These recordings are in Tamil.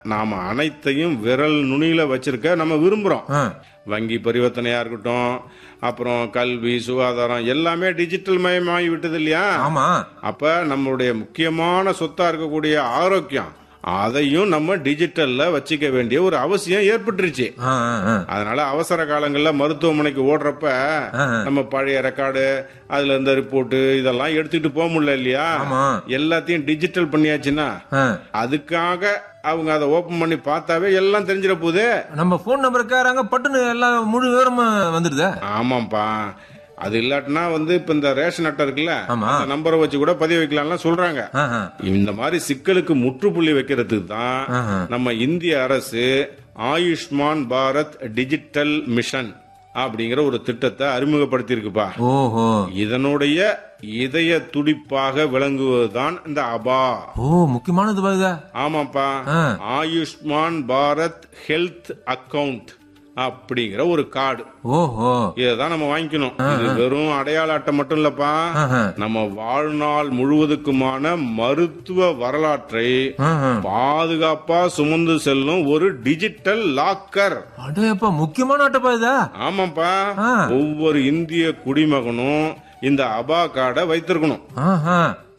நாம அனைத்தையும் விரல் நுனியில வச்சிருக்க நம்ம விரும்புறோம் ஆ, வங்கி பரிவர்த்தனையா இருக்கட்டும் அப்புறம் கல்வி சுகாதாரம் எல்லாமே டிஜிட்டல் மயமாகி விட்டது இல்லையா ஆமா அப்ப நம்மளுடைய முக்கியமான சொத்தா இருக்கக்கூடிய ஆரோக்கியம் அதையும் நம்ம டிஜிட்டல்ல வச்சுக்க வேண்டிய ஒரு அவசியம் ஏற்பட்டுருச்சு ஆ, ஆ, ஆ. அதனால அவசர காலங்கள்ல மருத்துவமனைக்கு ஓடுறப்ப ஆ. நம்ம பழைய ரெக்கார்டு அதுல இருந்த ரிப்போர்ட் இதெல்லாம் எடுத்துட்டு போக முடியல இல்லையா ஆமா எல்லாத்தையும் டிஜிட்டல் பண்ணியாச்சுன்னா ஆ. அதுக்காக அவங்க அதை ஓபன் பண்ணி பார்த்தாவே எல்லாம் தெரிஞ்சிட போகுது நம்ம போன் நம்பர் கேறாங்க பட்டுன்னு எல்லாம் முழு விவரமா வந்துடுதே ஆமாப்பா அது இல்லாட்டினா வந்து இப்ப இந்த ரேஷன் அட்டை இருக்குல்ல ஆமா. அந்த நம்பரை வச்சு கூட பதிவு வைக்கலாம்லாம் சொல்றாங்க ஆஹா, இந்த மாதிரி சிக்கலுக்கு முற்றுப்புள்ளி வைக்கிறதுக்கு தான் ஆஹா. நம்ம இந்திய அரசு ஆயுஷ்மான் பாரத் டிஜிட்டல் மிஷன் அப்படிங்கிற ஒரு திட்டத்தை அறிமுகப்படுத்தி இருக்குப்பா ஓஹோ இதனுடைய இதய துடிப்பாக விளங்குவதுதான் இந்த அபா ஓ முக்கியமானது பாருங்க ஆமாப்பா ஆ. ஆயுஷ்மான் பாரத் ஹெல்த் அக்கவுண்ட் அப்படிங்கிற ஒரு கார்டு ஓஹோ இதான் நம்ம வாங்கிக்கணும் இது வெறும் அடையாள அட்டை மட்டும் இல்லப்பா ஆஹா, நம்ம வாழ்நாள் முழுவதுக்குமான மருத்துவ வரலாற்றை ஆஹா. பாதுகாப்பா சுமந்து செல்லும் ஒரு டிஜிட்டல் லாக்கர் அடேப்பா முக்கியமான அட்டைப்பா இதா ஆமாப்பா ஆ. ஒவ்வொரு இந்திய குடிமகனும் இந்த அபா கார்டை வைத்திருக்கணும் ஆஹா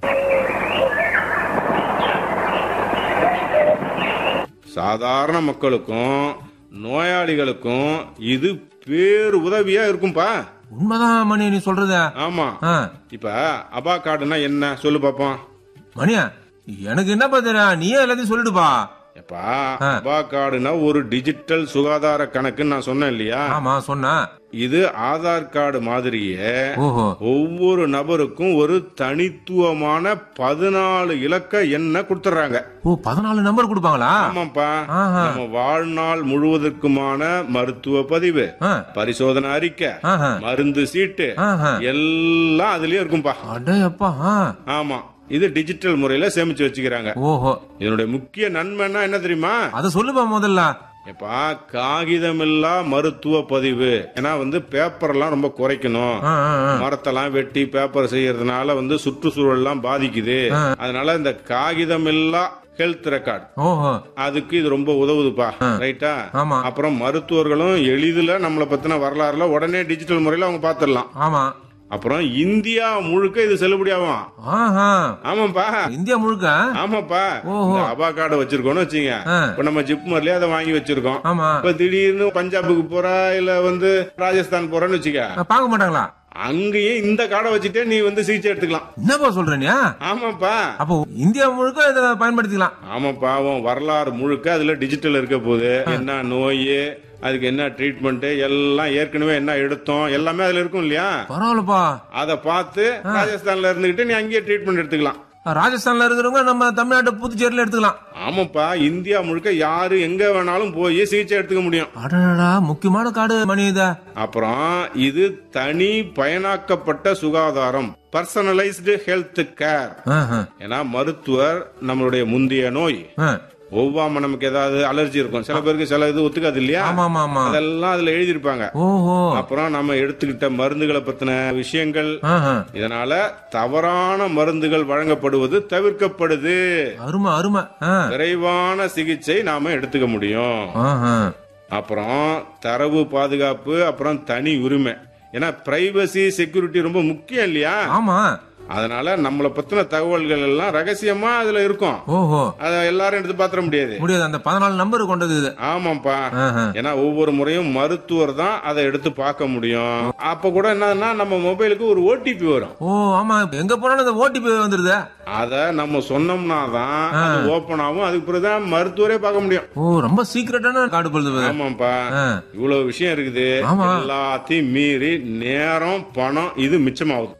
சாதாரண மக்களுக்கும் நோயாளிகளுக்கும் இது பேரு உதவியா இருக்கும்பா உண்மைதான் மணி நீ சொல்றது ஆமா ஆ, இப்ப அபா கார்டுனா என்ன சொல்லு பாப்போம் மணியா எனக்கு என்னப்பா தெரியும் நீயே எல்லாத்தையும் சொல்லிடுப்பா எப்பா அபா கார்டுனா ஒரு டிஜிட்டல் சுகாதார கணக்குன்னு நான் சொன்னேன் இல்லையா ஆமா சொன்ன இது ஆதார் கார்டு மாதிரியே ஓஹோ ஒவ்வொரு நபருக்கும் ஒரு தனித்துவமான பதினாலு இலக்க எண்ணை கொடுத்துறாங்க ஓ பதினாலு நம்பர் கொடுப்பாங்களா ஆமாப்பா ஆஹா. நம்ம வாழ்நாள் முழுவதற்குமான மருத்துவ பதிவு ஆ, பரிசோதனை அறிக்கை ஆஹா. மருந்து சீட்டு ஆஹா. எல்லாம் அதுலயே இருக்கும்பா அடேப்பா ஆ, ஆமா இது டிஜிட்டல் முறையில சேமிச்சு வச்சுக்கிறாங்க ஓஹோ இதனுடைய முக்கிய நன்மைன்னா என்ன தெரியுமா அத சொல்லுப்பா முதல்ல எப்பா காகிதமில்லா மருத்துவ பதிவு ஏன்னா வந்து பேப்பர்லாம் ரொம்ப குறைக்கணும் ஆ, ஆ, ஆ. மரத்தெல்லாம் வெட்டி பேப்பர் செய்யறதுனால வந்து சுற்றுச்சூழல்லாம் பாதிக்குது அதனால இந்த காகிதமில்லா ஹெல்த் ரெக்கார்ட் ஓஹோ அதுக்கு இது ரொம்ப உதவுதுப்பா ரைட்டா ஆமா. அப்புறம் மருத்துவர்களும் எளிதில் நம்மளை பத்தின வரலாறுல உடனே டிஜிட்டல் முறையில அவங்க பாத்துடலாம் ஆமா அப்புறம் இந்தியா முழுக்க இது செல்லுபடியாகும் ஆஹா ஆமாப்பா இந்தியா முழுக்க ஆமாப்பா ஓஹோ. இந்த அபா கார்டை வச்சிருக்கோம்னு வச்சுங்க ஆ. இப்ப நம்ம ஜிப்மர்லயே அதை வாங்கி வச்சிருக்கோம் ஆமா இப்ப திடீர்னு பஞ்சாபுக்கு போறா இல்ல வந்து ராஜஸ்தான் போறேன்னு வச்சுக்க அஹ், பார்க்க மாட்டாங்களா அங்கேயே இந்த கார்டை வச்சுட்டே நீ வந்து சிகிச்சை எடுத்துக்கலாம் என்னப்பா சொல்ற நீ ஆமாப்பா அப்போ இந்தியா முழுக்க இதை பயன்படுத்திக்கலாம் ஆமாப்பா உன் வரலாறு முழுக்க அதுல டிஜிட்டல் இருக்க போகுது என்ன நோய் அதுக்கு என்ன ட்ரீட்மெண்ட் எல்லாம் ஏற்கனவே என்ன எடுத்தோம் எல்லாமே அதுல இருக்கும் இல்லையா பரவாயில்லப்பா அதை பார்த்து ராஜஸ்தான்ல இருந்துகிட்டு நீ அங்கேயே ட்ரீட்மெண்ட் எடுத்துக்கலாம் ராஜஸ்தான்ல இருக்கிறவங்க நம்ம தமிழ்நாட்டு புதுச்சேரியில எடுத்துக்கலாம் ஆமாப்பா இந்தியா முழுக்க யாரு எங்க வேணாலும் போய் சிகிச்சை எடுத்துக்க முடியும் அடடா முக்கியமான காடு மணி இத அப்புறம் இது தனி பயனாக்கப்பட்ட சுகாதாரம் பர்சனலைஸ்டு ஹெல்த் கேர் ஆஹா, ஏன்னா மருத்துவர் நம்மளுடைய முந்தைய நோய் ஆ. ஒவ்வாம நமக்கு ஏதாவது அலர்ஜி இருக்கும் சில பேருக்கு சில இது ஒத்துக்காது இல்லையா ஆமா ஆமா ஆமா அதெல்லாம் அதுல எழுதியிருப்பாங்க ஓஹோ அப்புறம் நம்ம எடுத்துக்கிட்ட மருந்துகளை பத்தின விஷயங்கள் ஆஹா. இதனால தவறான மருந்துகள் வழங்கப்படுவது தவிர்க்கப்படுது அருமை அருமை ஆ. விரைவான சிகிச்சை நாம எடுத்துக்க முடியும் ஆஹா. அப்புறம் தரவு பாதுகாப்பு அப்புறம் தனி உரிமை ஏன்னா பிரைவசி செக்யூரிட்டி ரொம்ப முக்கியம் இல்லையா ஆமா அதனால நம்மளை பத்தின தகவல்கள் எல்லாம் ரகசியமா அதுல இருக்கும் ஓஹோ அதை எல்லாரும் எடுத்து பாத்திர முடியாது முடியாது அந்த பதினாலு நம்பர் கொண்டது இது ஆமாப்பா ஆஹா. ஏன்னா ஒவ்வொரு முறையும் மருத்துவர் தான் அதை எடுத்து பார்க்க முடியும் அப்ப கூட என்னன்னா நம்ம மொபைலுக்கு ஒரு ஓடிபி வரும் ஓ ஆமா எங்க போனாலும் இந்த ஓடிபி வந்துருது அத நம்ம சொன்னோம்னா தான் அது ஓபன் ஆகும் அதுக்கு பிறகுதான் மருத்துவரே பார்க்க முடியும் ஓ ரொம்ப சீக்கிரட்டான காடு பொழுது ஆமாப்பா ஆ. இவ்வளவு விஷயம் இருக்குது ஆமா. எல்லாத்தையும் மீறி நேரம் பணம் இது மிச்சமாகுது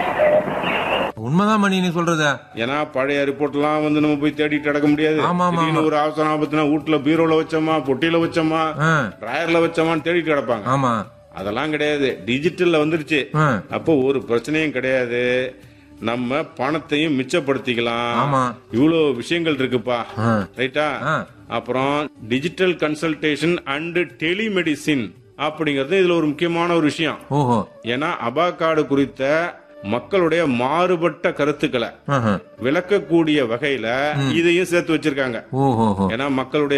உண்மைதான் மணி நீ சொல்றது ஏன்னா பழைய ரிப்போர்ட் எல்லாம் வந்து நம்ம போய் தேடிட்டு நடக்க முடியாது ஆமா, ஆமா, திடீர்னு ஒரு அவசரம் ஆபத்துனா வீட்டுல பீரோல வச்சோமா பொட்டியில வச்சோமா ஆ. டிராயர்ல வச்சோமான்னு தேடிட்டு கிடப்பாங்க ஆமா அதெல்லாம் கிடையாது டிஜிட்டல்ல வந்துருச்சு ஆ. அப்போ ஒரு பிரச்சனையும் கிடையாது நம்ம பணத்தையும் மிச்சப்படுத்திக்கலாம் ஆமா. இவ்வளவு விஷயங்கள் இருக்குப்பா ஆ. ரைட்டா ஆ. அப்புறம் டிஜிட்டல் கன்சல்டேஷன் அண்ட் டெலிமெடிசின் அப்படிங்கிறது இதுல ஒரு முக்கியமான ஒரு விஷயம் ஓஹோ ஏன்னா அபா கார்டு குறித்த மக்களுடைய மாறுபட்ட கருத்துக்களை ஆஹா. விளக்கக்கூடிய வகையில இதையும் சேர்த்து வச்சிருக்காங்க ஓஹோஹோ ஏன்னா மக்களுடைய